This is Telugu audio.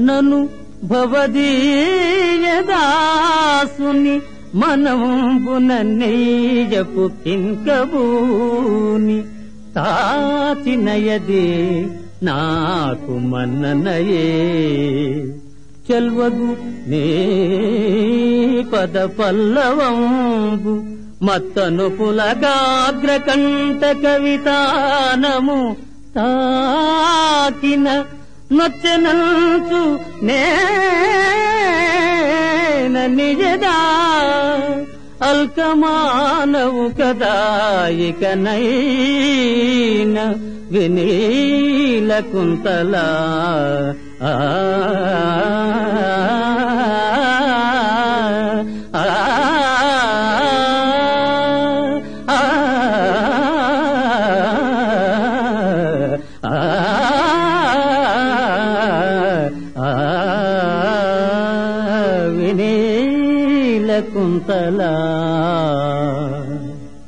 నను భవదీయదాసుని మనమున నెయ్యపు కింకబూని తాచినయదే నాకు మన్ననయే చెల్వగు నే పద పల్లవంబు మత్తను పులగాగ్రకంఠ కవితానము తాకిన నొచ్చనంచు నేన నిజదా అల్కమానవు కదా ఇక నైన వినీల కుంతల ఆ ఆ, ఆ, ఆ, ఆ, వినీల కుంతలా